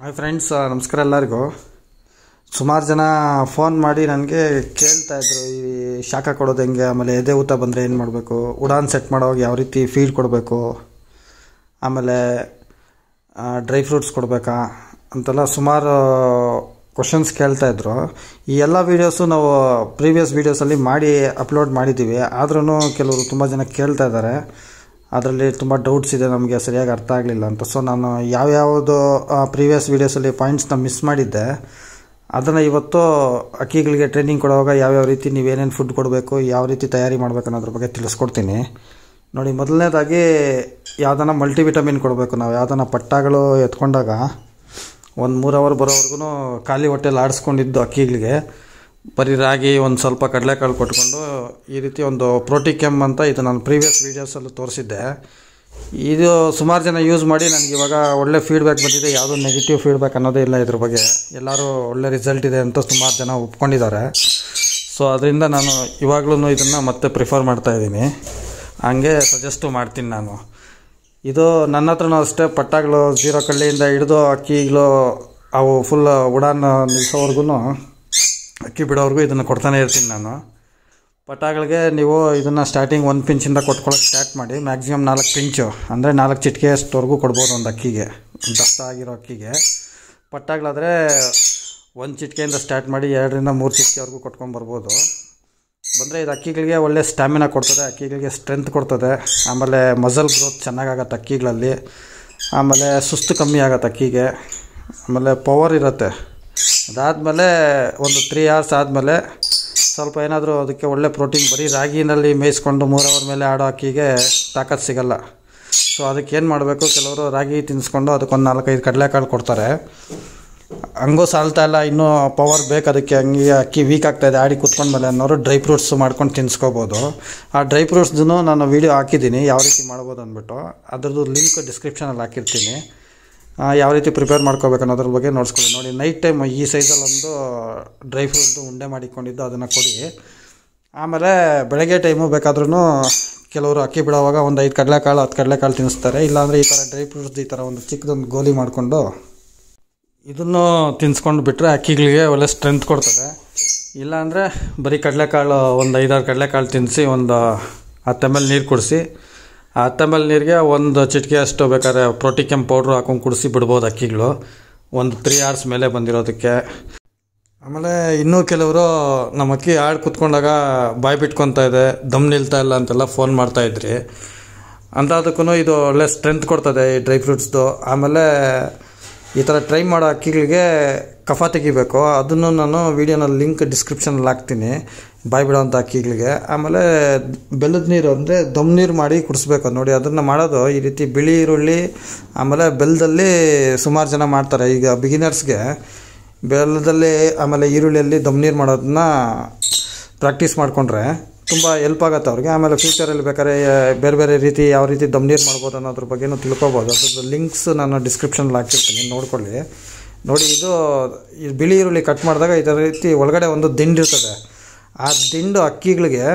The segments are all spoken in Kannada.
ಹಾಯ್ ಫ್ರೆಂಡ್ಸ್ ನಮಸ್ಕಾರ ಎಲ್ಲರಿಗೂ ಸುಮಾರು ಜನ ಫೋನ್ ಮಾಡಿ ನನಗೆ ಕೇಳ್ತಾ ಇದ್ರು ಈ ಶಾಖ ಕೊಡೋದು ಹೆಂಗೆ ಆಮೇಲೆ ಎದೆ ಊತ ಬಂದರೆ ಏನು ಮಾಡಬೇಕು ಉಡಾನ್ ಸೆಟ್ ಮಾಡೋವಾಗ ಯಾವ ರೀತಿ ಫೀಡ್ ಕೊಡಬೇಕು ಆಮೇಲೆ ಡ್ರೈ ಫ್ರೂಟ್ಸ್ ಕೊಡಬೇಕಾ ಅಂತೆಲ್ಲ ಸುಮಾರು ಕ್ವಶನ್ಸ್ ಕೇಳ್ತಾ ಇದ್ರು ಈ ಎಲ್ಲ ವೀಡಿಯೋಸು ನಾವು ಪ್ರೀವಿಯಸ್ ವೀಡಿಯೋಸಲ್ಲಿ ಮಾಡಿ ಅಪ್ಲೋಡ್ ಮಾಡಿದ್ದೀವಿ ಆದ್ರೂ ಕೆಲವರು ತುಂಬ ಜನ ಕೇಳ್ತಾ ಇದ್ದಾರೆ ಅದರಲ್ಲಿ ತುಂಬ ಡೌಟ್ಸ್ ಇದೆ ನಮಗೆ ಸರಿಯಾಗಿ ಅರ್ಥ ಆಗಲಿಲ್ಲ ಅಂತ ಸೊ ನಾನು ಯಾವ್ಯಾವುದು ಪ್ರೀವಿಯಸ್ ವೀಡಿಯೋಸಲ್ಲಿ ಪಾಯಿಂಟ್ಸ್ನ ಮಿಸ್ ಮಾಡಿದ್ದೆ ಅದನ್ನು ಇವತ್ತು ಅಕ್ಕಿಗಳಿಗೆ ಟ್ರೈನಿಂಗ್ ಕೊಡುವಾಗ ಯಾವ್ಯಾವ ರೀತಿ ನೀವೇನೇನು ಫುಡ್ ಕೊಡಬೇಕು ಯಾವ ರೀತಿ ತಯಾರಿ ಮಾಡಬೇಕು ಅನ್ನೋದ್ರ ಬಗ್ಗೆ ತಿಳಿಸ್ಕೊಡ್ತೀನಿ ನೋಡಿ ಮೊದಲನೇದಾಗಿ ಯಾವುದನ್ನ ಮಲ್ಟಿವಿಟಮಿನ್ ಕೊಡಬೇಕು ನಾವು ಯಾವುದನ್ನ ಪಟ್ಟಾಗಳು ಎತ್ಕೊಂಡಾಗ ಒಂದು ಮೂರು ಅವರ್ ಬರೋವರೆಗೂ ಖಾಲಿ ಹೊಟ್ಟೆಲಿ ಆಡಿಸ್ಕೊಂಡಿದ್ದು ಅಕ್ಕಿಗಳಿಗೆ ಬರೀ ರಾಗಿ ಒಂದು ಸ್ವಲ್ಪ ಕಡಲೆಕಾಳು ಕೊಟ್ಕೊಂಡು ಈ ರೀತಿ ಒಂದು ಪ್ರೋಟಿಕೆಮ್ ಅಂತ ಇದು ನಾನು ಪ್ರೀವಿಯಸ್ ವೀಡಿಯೋಸಲ್ಲೂ ತೋರಿಸಿದ್ದೆ ಇದು ಸುಮಾರು ಜನ ಯೂಸ್ ಮಾಡಿ ನನಗೆ ಇವಾಗ ಒಳ್ಳೆ ಫೀಡ್ಬ್ಯಾಕ್ ಬಂದಿದೆ ಯಾವುದೋ ನೆಗೆಟಿವ್ ಫೀಡ್ಬ್ಯಾಕ್ ಅನ್ನೋದೇ ಇಲ್ಲ ಇದ್ರ ಬಗ್ಗೆ ಎಲ್ಲರೂ ಒಳ್ಳೆ ರಿಸಲ್ಟ್ ಇದೆ ಅಂತ ಸುಮಾರು ಜನ ಒಪ್ಕೊಂಡಿದ್ದಾರೆ ಸೊ ಅದರಿಂದ ನಾನು ಇವಾಗಲೂ ಇದನ್ನು ಮತ್ತೆ ಪ್ರಿಫರ್ ಮಾಡ್ತಾ ಇದ್ದೀನಿ ಹಂಗೆ ಸಜೆಸ್ಟು ಮಾಡ್ತೀನಿ ನಾನು ಇದು ನನ್ನ ಹತ್ರನೂ ಅಷ್ಟೇ ಪಟ್ಟಾಗಳು ಜೀರೋ ಕಳ್ಳಿಯಿಂದ ಹಿಡಿದು ಅಕ್ಕಿಗಳು ಅವು ಫುಲ್ ಉಡಾನ್ ನಿಲ್ಲಿಸೋವರೆಗೂ ಅಕ್ಕಿ ಬಿಡೋವರೆಗೂ ಇದನ್ನು ಕೊಡ್ತಾನೆ ಇರ್ತೀನಿ ನಾನು ಪಟಾಗಳಿಗೆ ನೀವು ಇದನ್ನು ಸ್ಟಾರ್ಟಿಂಗ್ ಒಂದು ಪಿಂಚಿಂದ ಕೊಟ್ಕೊಳ್ಳೋಕೆ ಸ್ಟಾರ್ಟ್ ಮಾಡಿ ಮ್ಯಾಕ್ಸಿಮಮ್ ನಾಲ್ಕು ಪಿಂಚು ಅಂದರೆ ನಾಲ್ಕು ಚಿಟಿಕೆ ಅಷ್ಟವರೆಗೂ ಕೊಡ್ಬೋದು ಒಂದು ಅಕ್ಕಿಗೆ ದಷ್ಟ ಆಗಿರೋ ಅಕ್ಕಿಗೆ ಪಟ್ಟಾಗಳಾದರೆ ಒಂದು ಚಿಟಿಕೆಯಿಂದ ಸ್ಟಾರ್ಟ್ ಮಾಡಿ ಎರಡರಿಂದ ಮೂರು ಚಿಟಿಕೆವರೆಗೂ ಕೊಟ್ಕೊಂಬರ್ಬೋದು ಬಂದರೆ ಇದು ಅಕ್ಕಿಗಳಿಗೆ ಒಳ್ಳೆ ಸ್ಟ್ಯಾಮಿನಾ ಕೊಡ್ತದೆ ಅಕ್ಕಿಗಳಿಗೆ ಸ್ಟ್ರೆಂತ್ ಕೊಡ್ತದೆ ಆಮೇಲೆ ಮಸಲ್ ಗ್ರೋತ್ ಚೆನ್ನಾಗಾಗತ್ತೆ ಅಕ್ಕಿಗಳಲ್ಲಿ ಆಮೇಲೆ ಸುಸ್ತು ಕಮ್ಮಿ ಆಗತ್ತೆ ಅಕ್ಕಿಗೆ ಆಮೇಲೆ ಪವರ್ ಇರುತ್ತೆ ಅದಾದಮೇಲೆ ಒಂದು ತ್ರೀ ಅವರ್ಸ್ ಆದಮೇಲೆ ಸ್ವಲ್ಪ ಏನಾದರೂ ಅದಕ್ಕೆ ಒಳ್ಳೆ ಪ್ರೋಟೀನ್ ಬರೀ ರಾಗಿನಲ್ಲಿ ಮೇಯಿಸ್ಕೊಂಡು ಮೂರು ಅವರ್ ಮೇಲೆ ಆಡೋ ಅಕ್ಕಿಗೆ ತಾಕತ್ತು ಸಿಗಲ್ಲ ಸೊ ಅದಕ್ಕೆ ಏನು ಮಾಡಬೇಕು ಕೆಲವರು ರಾಗಿ ತಿನ್ನಿಸ್ಕೊಂಡು ಅದಕ್ಕೊಂದು ನಾಲ್ಕೈದು ಕಡಲೆಕಾಳು ಕೊಡ್ತಾರೆ ಹಂಗೂ ಸಾಲ್ತಾ ಇಲ್ಲ ಇನ್ನೂ ಪವರ್ ಬೇಕು ಅದಕ್ಕೆ ಹಂಗೆ ಅಕ್ಕಿ ವೀಕ್ ಆಗ್ತಾಯಿದೆ ಆಡಿ ಕುತ್ಕೊಂಡ್ಮೇಲೆ ಅನ್ನೋರು ಡ್ರೈ ಫ್ರೂಟ್ಸ್ ಮಾಡ್ಕೊಂಡು ತಿನ್ಸ್ಕೋಬೋದು ಆ ಡ್ರೈ ಫ್ರೂಟ್ಸ್ದು ನಾನು ವೀಡಿಯೋ ಹಾಕಿದ್ದೀನಿ ಯಾವ ರೀತಿ ಮಾಡ್ಬೋದು ಅಂದ್ಬಿಟ್ಟು ಅದ್ರದ್ದು ಲಿಂಕ್ ಡಿಸ್ಕ್ರಿಪ್ಷನಲ್ಲಿ ಹಾಕಿರ್ತೀನಿ ಯಾವ ರೀತಿ ಪ್ರಿಪೇರ್ ಮಾಡ್ಕೋಬೇಕು ಅನ್ನೋದ್ರ ಬಗ್ಗೆ ನೋಡ್ಸ್ಕೊಳ್ಳಿ ನೋಡಿ ನೈಟ್ ಟೈಮ್ ಈ ಸೈಜಲ್ಲಿ ಒಂದು ಡ್ರೈ ಫ್ರೂಟ್ದು ಉಂಡೆ ಮಾಡಿಕೊಂಡಿದ್ದು ಅದನ್ನು ಕೊಡಿ ಆಮೇಲೆ ಬೆಳಗ್ಗೆ ಟೈಮು ಬೇಕಾದ್ರೂ ಕೆಲವರು ಅಕ್ಕಿ ಬಿಡೋವಾಗ ಒಂದು ಐದು ಕಡಲೆಕಾಳು ಹತ್ತು ಕಡಲೆಕಾಳು ತಿನ್ನಿಸ್ತಾರೆ ಇಲ್ಲಾಂದರೆ ಈ ಥರ ಡ್ರೈ ಫ್ರೂಟ್ಸ್ ಈ ಥರ ಒಂದು ಚಿಕ್ಕದೊಂದು ಗೋಲಿ ಮಾಡಿಕೊಂಡು ಇದನ್ನು ತಿನ್ಸ್ಕೊಂಡು ಬಿಟ್ಟರೆ ಅಕ್ಕಿಗಳಿಗೆ ಒಳ್ಳೆ ಸ್ಟ್ರೆಂತ್ ಕೊಡ್ತದೆ ಇಲ್ಲಾಂದರೆ ಬರೀ ಕಡಲೆಕಾಳು ಒಂದು ಐದಾರು ಕಡಲೆಕಾಳು ತಿನ್ನಿಸಿ ಒಂದು ಹತ್ತು ಎಮ್ ಎಲ್ ನೀರು ಕುಡಿಸಿ ಆ ಹತ್ತು ಎಮ್ ಎಲ್ ನೀರಿಗೆ ಒಂದು ಚಿಟಿಕೆ ಅಷ್ಟು ಬೇಕಾದ್ರೆ ಪ್ರೋಟಿಕೆಮ್ ಪೌಡ್ರು ಹಾಕೊಂಡು ಕುಡಿಸಿ ಬಿಡ್ಬೋದು ಅಕ್ಕಿಗಳು ಒಂದು ತ್ರೀ ಅವರ್ಸ್ ಮೇಲೆ ಬಂದಿರೋದಕ್ಕೆ ಆಮೇಲೆ ಇನ್ನೂ ಕೆಲವರು ನಮ್ಮ ಅಕ್ಕಿ ಆಡ್ ಕುತ್ಕೊಂಡಾಗ ಬಾಯಿ ಬಿಟ್ಕೊತಾ ಇದೆ ದಮ್ ನಿಲ್ತಾ ಇಲ್ಲ ಅಂತೆಲ್ಲ ಫೋನ್ ಮಾಡ್ತಾಯಿದ್ರಿ ಅಂಥದಕ್ಕೂ ಇದು ಒಳ್ಳೆ ಸ್ಟ್ರೆಂತ್ ಕೊಡ್ತದೆ ಈ ಡ್ರೈ ಫ್ರೂಟ್ಸ್ದು ಆಮೇಲೆ ಈ ಥರ ಟ್ರೈ ಮಾಡೋ ಅಕ್ಕಿಗಳಿಗೆ ಕಫ ತೆಗಿಬೇಕು ಅದನ್ನು ನಾನು ವೀಡಿಯೋನಲ್ಲಿ ಲಿಂಕ್ ಡಿಸ್ಕ್ರಿಪ್ಷನಲ್ಲಿ ಹಾಕ್ತೀನಿ ಬಾಯಿ ಬಿಡೋವಂಥ ಅಕ್ಕಿಗಳಿಗೆ ಆಮೇಲೆ ಬೆಲ್ಲದ ನೀರು ಅಂದರೆ ದಮ್ ನೀರು ಮಾಡಿ ಕುಡಿಸ್ಬೇಕು ನೋಡಿ ಅದನ್ನು ಮಾಡೋದು ಈ ರೀತಿ ಬಿಳಿ ಈರುಳ್ಳಿ ಆಮೇಲೆ ಬೆಲ್ಲದಲ್ಲಿ ಸುಮಾರು ಜನ ಮಾಡ್ತಾರೆ ಈಗ ಬಿಗಿನರ್ಸ್ಗೆ ಬೆಲ್ಲದಲ್ಲಿ ಆಮೇಲೆ ಈರುಳ್ಳಿಯಲ್ಲಿ ದಮ್ ನೀರು ಮಾಡೋದನ್ನ ಪ್ರಾಕ್ಟೀಸ್ ಮಾಡಿಕೊಂಡ್ರೆ ತುಂಬ ಎಲ್ಪ್ ಆಗುತ್ತೆ ಅವ್ರಿಗೆ ಆಮೇಲೆ ಫ್ಯೂಚರಲ್ಲಿ ಬೇಕಾದ್ರೆ ಬೇರೆ ಬೇರೆ ರೀತಿ ಯಾವ ರೀತಿ ದಮ್ ನೀರು ಮಾಡ್ಬೋದು ಅನ್ನೋದ್ರ ಬಗ್ಗೆನೂ ತಿಳ್ಕೊಬೋದು ಅದ್ರದ್ದು ಲಿಂಕ್ಸ್ ನಾನು ಡಿಸ್ಕ್ರಿಪ್ಷನ್ಲ್ಲಿ ಹಾಕಿರ್ತೀನಿ ನೋಡ್ಕೊಳ್ಳಿ ನೋಡಿ ಇದು ಈ ಬಿಳಿ ಈರುಳ್ಳಿ ಕಟ್ ಮಾಡಿದಾಗ ಇದರ ರೀತಿ ಒಳಗಡೆ ಒಂದು ದಿಂಡು ಇರ್ತದೆ ಆ ದಿಂಡು ಅಕ್ಕಿಗಳಿಗೆ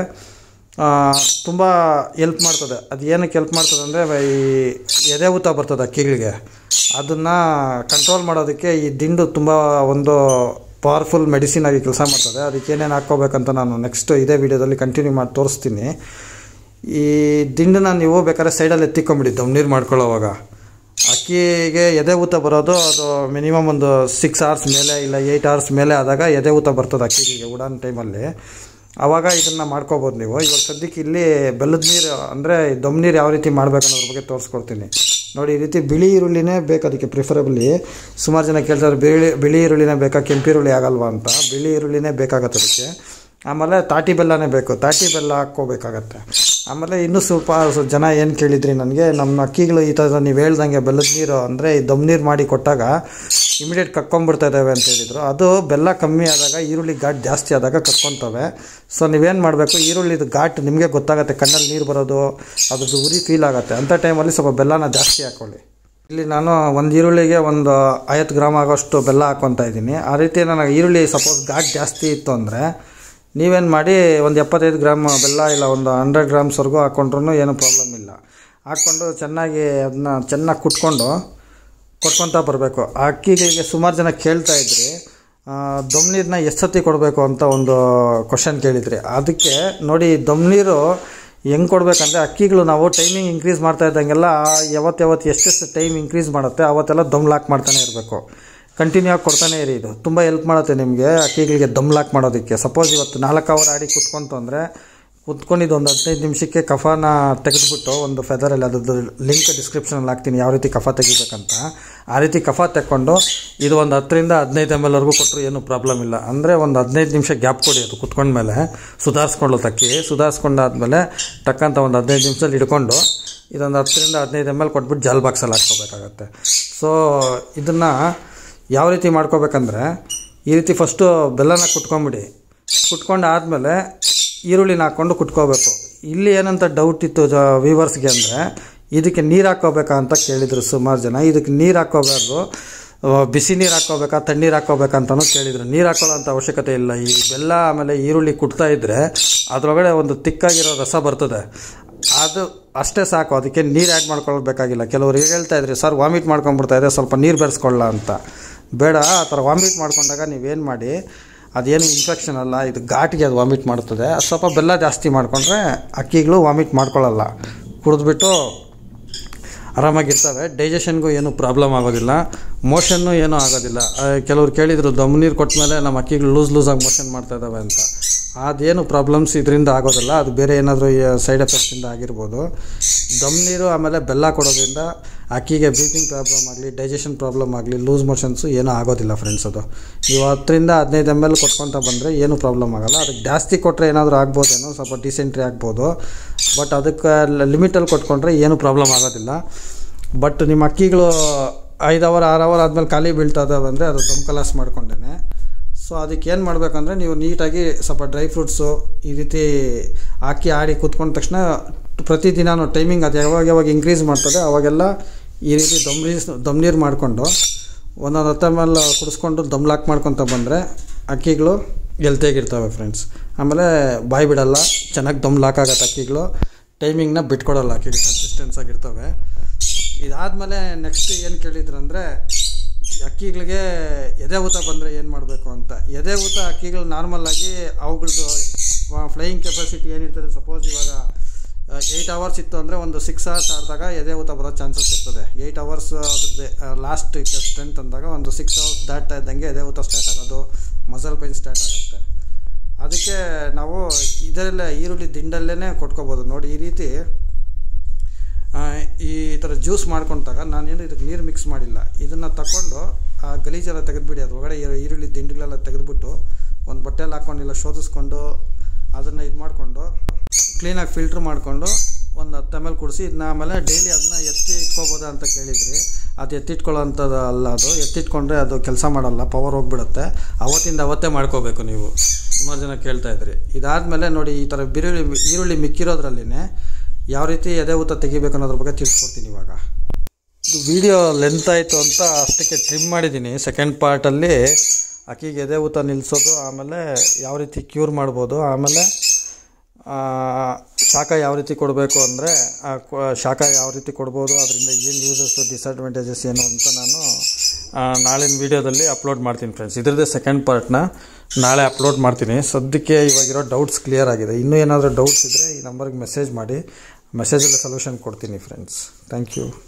ತುಂಬ ಎಲ್ಪ್ ಮಾಡ್ತದೆ ಅದು ಏನಕ್ಕೆ ಎಲ್ಪ್ ಮಾಡ್ತದೆ ಅಂದರೆ ಈ ಎದೆ ಊತ ಬರ್ತದೆ ಅಕ್ಕಿಗಳಿಗೆ ಅದನ್ನು ಕಂಟ್ರೋಲ್ ಮಾಡೋದಕ್ಕೆ ಈ ದಿಂಡು ತುಂಬ ಒಂದು ಪವರ್ಫುಲ್ ಮೆಡಿಸಿನ್ ಆಗಿ ಕೆಲಸ ಮಾಡ್ತದೆ ಅದಕ್ಕೆ ಏನೇನು ಹಾಕ್ಕೋಬೇಕಂತ ನಾನು ನೆಕ್ಸ್ಟ್ ಇದೇ ವಿಡಿಯೋದಲ್ಲಿ ಕಂಟಿನ್ಯೂ ಮಾಡಿ ತೋರಿಸ್ತೀನಿ ಈ ದಿಂಡನ್ನ ನೀವು ಬೇಕಾದ್ರೆ ಸೈಡಲ್ಲಿ ಎತ್ತಿಕೊಂಬಿಡಿ ದಮ್ ನೀರು ಮಾಡ್ಕೊಳ್ಳೋವಾಗ ಅಕ್ಕಿಗೆ ಎದೆ ಊತ ಬರೋದು ಅದು ಮಿನಿಮಮ್ ಒಂದು ಸಿಕ್ಸ್ ಅವರ್ಸ್ ಮೇಲೆ ಇಲ್ಲ ಏಯ್ಟ್ ಅವರ್ಸ್ ಮೇಲೆ ಆದಾಗ ಎದೆ ಊತ ಬರ್ತದೆ ಅಕ್ಕಿಗೆ ಉಡಾನ್ ಟೈಮಲ್ಲಿ ಆವಾಗ ಇದನ್ನು ಮಾಡ್ಕೋಬೋದು ನೀವು ಇವಾಗ ಸದ್ಯಕ್ಕೆ ಇಲ್ಲಿ ಬೆಲ್ಲದ ನೀರು ಅಂದರೆ ದಮ್ ನೀರು ಯಾವ ರೀತಿ ಮಾಡಬೇಕು ಅನ್ನೋದ್ರ ಬಗ್ಗೆ ತೋರಿಸ್ಕೊಡ್ತೀನಿ ನೋಡಿ ಈ ರೀತಿ ಬಿಳಿ ಈರುಳ್ಳಿನೇ ಬೇಕು ಅದಕ್ಕೆ ಪ್ರಿಫರಬಲಿ ಸುಮಾರು ಜನ ಕೇಳ್ತಾರೆ ಬಿಳಿ ಬಿಳಿ ಈರುಳ್ಳಿನೇ ಬೇಕಾ ಕೆಂಪಿರುಳ್ಳಿ ಆಗಲ್ವಾ ಅಂತ ಬಿಳಿ ಈರುಳ್ಳಿನೇ ಬೇಕಾಗತ್ತೆ ಅದಕ್ಕೆ ಆಮೇಲೆ ತಾಟಿ ಬೆಲ್ಲನೇ ಬೇಕು ತಾಟಿ ಬೆಲ್ಲ ಹಾಕ್ಕೋಬೇಕಾಗತ್ತೆ ಆಮೇಲೆ ಇನ್ನೂ ಸ್ವಲ್ಪ ಜನ ಏನು ಕೇಳಿದ್ರಿ ನನಗೆ ನಮ್ಮ ಅಕ್ಕಿಗಳು ಈ ಥರ ನೀವು ಹೇಳ್ದಂಗೆ ಬೆಲ್ಲದ ನೀರು ಅಂದರೆ ಈ ದಮ್ ನೀರು ಮಾಡಿ ಕೊಟ್ಟಾಗ ಇಮಿಡಿಯೇಟ್ ಕಕ್ಕೊಂಬಿಡ್ತಾ ಇದ್ದಾವೆ ಅಂತ ಹೇಳಿದರು ಅದು ಬೆಲ್ಲ ಕಮ್ಮಿ ಆದಾಗ ಈರುಳ್ಳಿ ಘಾಟ್ ಜಾಸ್ತಿ ಆದಾಗ ಕಕ್ಕೊತವೆ ಸೊ ನೀವೇನು ಮಾಡಬೇಕು ಈರುಳ್ಳಿದು ಘಾಟ್ ನಿಮಗೆ ಗೊತ್ತಾಗುತ್ತೆ ಕಣ್ಣಲ್ಲಿ ನೀರು ಬರೋದು ಅದ್ರದ್ದು ಉರಿ ಫೀಲ್ ಆಗುತ್ತೆ ಅಂಥ ಟೈಮಲ್ಲಿ ಸ್ವಲ್ಪ ಬೆಲ್ಲನ ಜಾಸ್ತಿ ಹಾಕ್ಕೊಳ್ಳಿ ಇಲ್ಲಿ ನಾನು ಒಂದು ಈರುಳ್ಳಿಗೆ ಒಂದು ಐವತ್ತು ಗ್ರಾಮ್ ಆಗೋಷ್ಟು ಬೆಲ್ಲ ಹಾಕ್ಕೊತಾ ಇದ್ದೀನಿ ಆ ರೀತಿ ನನಗೆ ಈರುಳ್ಳಿ ಸಪೋಸ್ ಘಾಟ್ ಜಾಸ್ತಿ ಇತ್ತು ಅಂದರೆ ನೀವೇನು ಮಾಡಿ ಒಂದು ಎಪ್ಪತ್ತೈದು ಗ್ರಾಮ್ ಬೆಲ್ಲ ಇಲ್ಲ ಒಂದು ಹಂಡ್ರೆಡ್ ಗ್ರಾಮ್ಸ್ವರೆಗೂ ಹಾಕ್ಕೊಂಡ್ರೂ ಏನೂ ಪ್ರಾಬ್ಲಮ್ ಇಲ್ಲ ಹಾಕ್ಕೊಂಡು ಚೆನ್ನಾಗಿ ಅದನ್ನ ಚೆನ್ನಾಗಿ ಕುಟ್ಕೊಂಡು ಕೊಟ್ಕೊತಾ ಬರಬೇಕು ಆ ಅಕ್ಕಿಗಳಿಗೆ ಸುಮಾರು ಜನ ಕೇಳ್ತಾ ಇದ್ರಿ ಆ, ದಮ್ ನೀರನ್ನ ಎಷ್ಟು ಸತಿ ಕೊಡಬೇಕು ಅಂತ ಒಂದು ಕ್ವಶನ್ ಕೇಳಿದ್ರಿ ಅದಕ್ಕೆ ನೋಡಿ ದಮ್ ನೀರು ಹೆಂಗೆ ಕೊಡಬೇಕಂದ್ರೆ ಅಕ್ಕಿಗಳು ನಾವು ಟೈಮಿಂಗ್ ಇನ್ಕ್ರೀಸ್ ಮಾಡ್ತಾ ಇದ್ದಂಗೆಲ್ಲ ಯಾವತ್ತು ಯಾವತ್ತು ಎಷ್ಟೆಷ್ಟು ಟೈಮ್ ಇನ್ಕ್ರೀಸ್ ಮಾಡುತ್ತೆ ಅವತ್ತೆಲ್ಲ ದಮ್ ಲಾಕ್ ಮಾಡ್ತಾನೆ ಇರಬೇಕು ಕಂಟಿನ್ಯೂ ಆಗಿ ಕೊಡ್ತಾನೆ ಇರಿ ಇದು ತುಂಬ ಹೆಲ್ಪ್ ಮಾಡುತ್ತೆ ನಿಮಗೆ ಅಕ್ಕಿಗಳಿಗೆ ದಮ್ ಲಾಕ್ ಮಾಡೋದಕ್ಕೆ ಸಪೋಸ್ ಇವತ್ತು ನಾಲ್ಕು ಅವರ್ ಆಡಿ ಕುತ್ಕೊಂತು ಅಂದರೆ ಕುತ್ಕೊಂಡಿದ್ದು ಒಂದು ಹದಿನೈದು ನಿಮಿಷಕ್ಕೆ ಕಫನ ತೆಗೆದುಬಿಟ್ಟು ಒಂದು ಫೆದರಲ್ಲಿ ಅದ್ರದ್ದು ಲಿಂಕ್ ಡಿಸ್ಕ್ರಿಪ್ಷನಲ್ಲಿ ಹಾಕ್ತೀನಿ ಯಾವ ರೀತಿ ಕಫ ತೆಗಿಬೇಕಂತ ಆ ರೀತಿ ಕಫ ತೆಕ್ಕೊಂಡು ಇದು ಒಂದು ಹತ್ತರಿಂದ ಹದಿನೈದು ಎಮ್ ಎಲ್ವರೆಗೂ ಕೊಟ್ಟರು ಏನೂ ಪ್ರಾಬ್ಲಮ್ ಇಲ್ಲ ಅಂದರೆ ಒಂದು ಹದಿನೈದು ನಿಮಿಷ ಗ್ಯಾಪ್ ಕೊಡಿ ಅದು ಕುತ್ಕೊಂಡ್ಮೇಲೆ ಸುಧಾರಿಸ್ಕೊಳ್ಳೋ ತಕ್ಕಿ ಸುಧಾರಿಸ್ಕೊಂಡಾದ್ಮೇಲೆ ಟಕ್ಕಂತ ಒಂದು ಹದಿನೈದು ನಿಮಿಷದಲ್ಲಿ ಹಿಡ್ಕೊಂಡು ಇದೊಂದು ಹತ್ತರಿಂದ ಹದಿನೈದು ಎಮ್ ಎಲ್ ಕೊಟ್ಬಿಟ್ಟು ಜಲ್ ಬಾಕ್ಸಲ್ಲಿ ಹಾಕ್ಕೋಬೇಕಾಗತ್ತೆ ಸೊ ಇದನ್ನು ಯಾವ ರೀತಿ ಮಾಡ್ಕೋಬೇಕಂದ್ರೆ ಈ ರೀತಿ ಫಸ್ಟು ಬೆಲ್ಲನ ಕುಟ್ಕೊಂಬಿಡಿ ಕುಟ್ಕೊಂಡು ಆದಮೇಲೆ ಈರುಳ್ಳಿನ ಹಾಕ್ಕೊಂಡು ಕುಟ್ಕೋಬೇಕು ಇಲ್ಲಿ ಏನಂತ ಡೌಟ್ ಇತ್ತು ಜ ವೀವರ್ಸ್ಗೆ ಅಂದರೆ ಇದಕ್ಕೆ ನೀರು ಹಾಕ್ಕೋಬೇಕಾ ಅಂತ ಕೇಳಿದರು ಸುಮಾರು ಜನ ಇದಕ್ಕೆ ನೀರು ಹಾಕ್ಕೋಬಾರ್ದು ಆ, ಬಿಸಿ ನೀರು ಹಾಕ್ಕೋಬೇಕಾ ತಣ್ಣೀರು ಹಾಕ್ಕೋಬೇಕಾ ಅಂತಲೂ ಕೇಳಿದರು ನೀರು ಹಾಕೊಳ್ಳೋ ಅಂಥ ಅವಶ್ಯಕತೆ ಇಲ್ಲ ಈ ಬೆಲ್ಲ ಆಮೇಲೆ ಈರುಳ್ಳಿ ಕುಟ್ತಾ ಇದ್ದರೆ ಅದರೊಳಗಡೆ ಒಂದು ತಿಕ್ಕಾಗಿರೋ ರಸ ಬರ್ತದೆ ಅದು ಅಷ್ಟೇ ಸಾಕು ಅದಕ್ಕೆ ನೀರು ಆ್ಯಡ್ ಮಾಡ್ಕೊಳ್ಬೇಕಾಗಿಲ್ಲ ಕೆಲವರು ಈಗ ಹೇಳ್ತಾ ಇದ್ರಿ ಸರ್ ವಾಮಿಟ್ ಮಾಡ್ಕೊಂಡ್ಬಿಡ್ತಾ ಇದೆ ಸ್ವಲ್ಪ ನೀರು ಬೆರೆಸ್ಕೊಳ್ಳ ಅಂತ ಬೇಡ ಆ ಥರ ವಾಮಿಟ್ ಮಾಡ್ಕೊಂಡಾಗ ನೀವೇನು ಮಾಡಿ ಅದೇನು ಇನ್ಫೆಕ್ಷನ್ ಅಲ್ಲ ಇದು ಘಾಟಿಗೆ ಅದು ವಾಮಿಟ್ ಮಾಡ್ತದೆ ಅದು ಸ್ವಲ್ಪ ಬೆಲ್ಲ ಜಾಸ್ತಿ ಮಾಡಿಕೊಂಡ್ರೆ ಅಕ್ಕಿಗಳು ವಾಮಿಟ್ ಮಾಡ್ಕೊಳ್ಳಲ್ಲ ಕುಡಿದ್ಬಿಟ್ಟು ಆರಾಮಾಗಿರ್ತವೆ ಡೈಜೆಷನ್ಗೂ ಏನೂ ಪ್ರಾಬ್ಲಮ್ ಆಗೋದಿಲ್ಲ ಮೋಷನ್ನು ಏನೂ ಆಗೋದಿಲ್ಲ ಆ, ಕೆಲವ್ರು ಕೇಳಿದರು ದಮ್ ನೀರು ಕೊಟ್ಟಮೇಲೆ ನಮ್ಮ ಅಕ್ಕಿಗಳು ಲೂಸ್ ಲೂಸಾಗಿ ಮೋಷನ್ ಮಾಡ್ತಾ ಇದ್ದಾವೆ ಅಂತ ಅದೇನು ಪ್ರಾಬ್ಲಮ್ಸ್ ಇದರಿಂದ ಆಗೋದಿಲ್ಲ ಅದು ಬೇರೆ ಏನಾದರೂ ಸೈಡ್ ಎಫೆಕ್ಟ್ಸಿಂದ ಆಗಿರ್ಬೋದು ದಮ್ ನೀರು ಆಮೇಲೆ ಬೆಲ್ಲ ಕೊಡೋದ್ರಿಂದ ಅಕ್ಕಿಗೆ ಬ್ರೀತಿಂಗ್ ಪ್ರಾಬ್ಲಮ್ ಆಗಲಿ ಡೈಜೆಷನ್ ಪ್ರಾಬ್ಲಮ್ ಆಗಲಿ ಲೂಸ್ ಮೋಷನ್ಸು ಏನೂ ಆಗೋದಿಲ್ಲ ಫ್ರೆಂಡ್ಸ್ ಅದು ನೀವು ಹತ್ತರಿಂದ ಹದಿನೈದು ಎಮ್ ಎಲ್ ಕೊಟ್ಕೊತ ಬಂದರೆ ಏನೂ ಪ್ರಾಬ್ಲಮ್ ಆಗಲ್ಲ ಅದಕ್ಕೆ ಜಾಸ್ತಿ ಕೊಟ್ಟರೆ ಏನಾದರೂ ಆಗ್ಬೋದೇನೋ ಸ್ವಲ್ಪ ಡಿಸೆಂಟ್ರಿ ಆಗ್ಬೋದು ಬಟ್ ಅದಕ್ಕೆ ಲಿಮಿಟಲ್ಲಿ ಕೊಟ್ಕೊಂಡ್ರೆ ಏನೂ ಪ್ರಾಬ್ಲಮ್ ಆಗೋದಿಲ್ಲ ಬಟ್ ನಿಮ್ಮ ಅಕ್ಕಿಗಳು ಐದು ಅವರ್ ಆರು ಅವರ್ ಆದಮೇಲೆ ಖಾಲಿ ಬೀಳ್ತಾ ಇದ್ದಾವೆ ಅಂದರೆ ಅದು ದಮ್ ಕಲಾಸ್ ಮಾಡ್ಕೊಂಡೇನೆ ಸೊ ಅದಕ್ಕೆ ಏನು ಮಾಡಬೇಕಂದ್ರೆ ನೀವು ನೀಟಾಗಿ ಸ್ವಲ್ಪ ಡ್ರೈ ಫ್ರೂಟ್ಸು ಈ ರೀತಿ ಹಾಕಿ ಆಡಿ ಕೂತ್ಕೊಂಡ ತಕ್ಷಣ ಪ್ರತಿದಿನ ಟೈಮಿಂಗ್ ಅದು ಯಾವಾಗ ಯಾವಾಗ ಇನ್ಕ್ರೀಸ್ ಮಾಡ್ತದೆ ಅವಾಗೆಲ್ಲ ಈ ರೀತಿ ದಮ್ ನೀರು ದಮ್ ನೀರು ಮಾಡಿಕೊಂಡು ಒಂದೊಂದು ಹತ್ತ ಮೇಲೆ ಕುಡಿಸ್ಕೊಂಡು ದಮ್ ಲಾಕ್ ಮಾಡ್ಕೊತ ಬಂದರೆ ಅಕ್ಕಿಗಳು ಗೆಲ್ತೆಗಿರ್ತವೆ ಫ್ರೆಂಡ್ಸ್ ಆಮೇಲೆ ಬಾಯಿ ಬಿಡಲ್ಲ ಚೆನ್ನಾಗಿ ದಮ್ ಲಾಕ್ ಆಗತ್ತೆ ಅಕ್ಕಿಗಳು ಟೈಮಿಂಗ್ನ ಬಿಟ್ಕೊಡಲ್ಲ ಅಕ್ಕಿಗಳು ಕನ್ಸಿಸ್ಟೆನ್ಸ್ ಆಗಿರ್ತವೆ ಇದಾದಮೇಲೆ ನೆಕ್ಸ್ಟ್ ಏನು ಕೇಳಿದ್ರಂದರೆ ಅಕ್ಕಿಗಳಿಗೆ ಎದೆ ಊತ ಬಂದರೆ ಏನು ಮಾಡಬೇಕು ಅಂತ ಎದೆ ಊತ ಅಕ್ಕಿಗಳು ನಾರ್ಮಲಾಗಿ ಅವುಗಳದ್ದು ಫ್ಲೈಯಿಂಗ್ ಕೆಪಾಸಿಟಿ ಏನಿರ್ತದೆ ಸಪೋಸ್ ಇವಾಗ ಏಯ್ಟ್ ಅವರ್ಸ್ ಇತ್ತು ಅಂದರೆ ಒಂದು ಸಿಕ್ಸ್ ಅವರ್ಸ್ ಆಡಿದಾಗ ಎದೆ ಊತ ಬರೋ ಚಾನ್ಸಸ್ ಇರ್ತದೆ ಏಯ್ಟ್ ಅವರ್ಸ್ ಅದ್ರದ್ದು ಲಾಸ್ಟ್ ಸ್ಟ್ರೆಂತ್ ಅಂದಾಗ ಒಂದು ಸಿಕ್ಸ್ ಅವರ್ಸ್ ದಾಟ್ತಾ ಇದ್ದಂಗೆ ಎದೆ ಊತ ಸ್ಟಾರ್ಟ್ ಆಗೋದು ಮಸಲ್ ಪೈನ್ ಸ್ಟಾರ್ಟ್ ಆಗುತ್ತೆ ಅದಕ್ಕೆ ನಾವು ಇದರಲ್ಲೇ ಈರುಳ್ಳಿ ದಿಂಡಲ್ಲೇ ಕೊಟ್ಕೋಬೋದು ನೋಡಿ ಈ ರೀತಿ ಆ, ಈ ಥರ ಜ್ಯೂಸ್ ಮಾಡ್ಕೊಂಡಾಗ ನಾನೇನು ಇದಕ್ಕೆ ನೀರು ಮಿಕ್ಸ್ ಮಾಡಿಲ್ಲ ಇದನ್ನು ತಗೊಂಡು ಆ ಗಲೀಜೆಲ್ಲ ತೆಗೆದುಬಿಡಿ ಅದು ಒಳಗಡೆ ಇರೋ ಈರುಳ್ಳಿ ದಿಂಡುಗಳೆಲ್ಲ ತೆಗೆದುಬಿಟ್ಟು ಒಂದು ಬಟ್ಟೆಯಲ್ಲಿ ಹಾಕ್ಕೊಂಡಿಲ್ಲ ಶೋಧಿಸ್ಕೊಂಡು ಅದನ್ನು ಇದು ಮಾಡಿಕೊಂಡು ಕ್ಲೀನಾಗಿ ಫಿಲ್ಟ್ರ್ ಮಾಡಿಕೊಂಡು ಒಂದು ಹತ್ತು ಎಮ್ ಎಲ್ ಕುಡಿಸಿ ಇದನ್ನ ಆಮೇಲೆ ಡೈಲಿ ಅದನ್ನ ಎತ್ತಿ ಇಟ್ಕೋಬೋದಾ ಅಂತ ಕೇಳಿದ್ರಿ ಅದು ಎತ್ತಿಟ್ಕೊಳ್ಳೋ ಅಂಥದ್ದು ಅಲ್ಲ ಅದು ಎತ್ತಿಟ್ಕೊಂಡ್ರೆ ಅದು ಕೆಲಸ ಮಾಡಲ್ಲ ಪವರ್ ಹೋಗ್ಬಿಡುತ್ತೆ ಅವತ್ತಿಂದ ಅವತ್ತೇ ಮಾಡ್ಕೋಬೇಕು ನೀವು ಸುಮಾರು ಜನ ಕೇಳ್ತಾ ಇದ್ರಿ ಇದಾದಮೇಲೆ ನೋಡಿ ಈ ಥರ ಬಿರುಳ್ಳಿ ಈರುಳ್ಳಿ ಮಿಕ್ಕಿರೋದ್ರಲ್ಲಿನೇ ಯಾವ ರೀತಿ ಎದೆ ಊತ ತೆಗಿಬೇಕು ಅನ್ನೋದ್ರ ಬಗ್ಗೆ ತಿಳಿಸ್ಕೊಡ್ತೀನಿ ಇವಾಗ ಇದು ವಿಡಿಯೋ ಲೆಂತ್ ಆಯಿತು ಅಂತ ಅಷ್ಟಕ್ಕೆ ಟ್ರಿಮ್ ಮಾಡಿದ್ದೀನಿ ಸೆಕೆಂಡ್ ಪಾರ್ಟಲ್ಲಿ ಅಕ್ಕಿಗೆ ಎದೆ ಊತ ನಿಲ್ಲಿಸೋದು ಆಮೇಲೆ ಯಾವ ರೀತಿ ಕ್ಯೂರ್ ಮಾಡ್ಬೋದು ಆಮೇಲೆ ಆ, ಶಾಖ ಯಾವ ರೀತಿ ಕೊಡಬೇಕು ಅಂದರೆ ಶಾಖ ಯಾವ ರೀತಿ ಕೊಡ್ಬೋದು ಅದರಿಂದ ಏನು ಯೂಸಸ್ ಡಿಸಡ್ವಾಂಟೇಜಸ್ ಏನು ಅಂತ ನಾನು ಆ, ನಾಳಿನ ವೀಡಿಯೋದಲ್ಲಿ ಅಪ್ಲೋಡ್ ಮಾಡ್ತೀನಿ ಫ್ರೆಂಡ್ಸ್ ಇದ್ರದ್ದೇ ಸೆಕೆಂಡ್ ಪಾರ್ಟ್ನ ನಾಳೆ ಅಪ್ಲೋಡ್ ಮಾಡ್ತೀನಿ ಸದ್ಯಕ್ಕೆ ಇವಾಗಿರೋ ಡೌಟ್ಸ್ ಕ್ಲಿಯರ್ ಆಗಿದೆ ಇನ್ನೂ ಏನಾದರೂ ಡೌಟ್ಸ್ ಇದ್ದರೆ ಈ ನಂಬರ್ಗೆ ಮೆಸೇಜ್ ಮಾಡಿ ಮೆಸೇಜಲ್ಲಿ ಸೊಲ್ಯೂಷನ್ ಕೊಡ್ತೀನಿ ಫ್ರೆಂಡ್ಸ್ ಥ್ಯಾಂಕ್ ಯು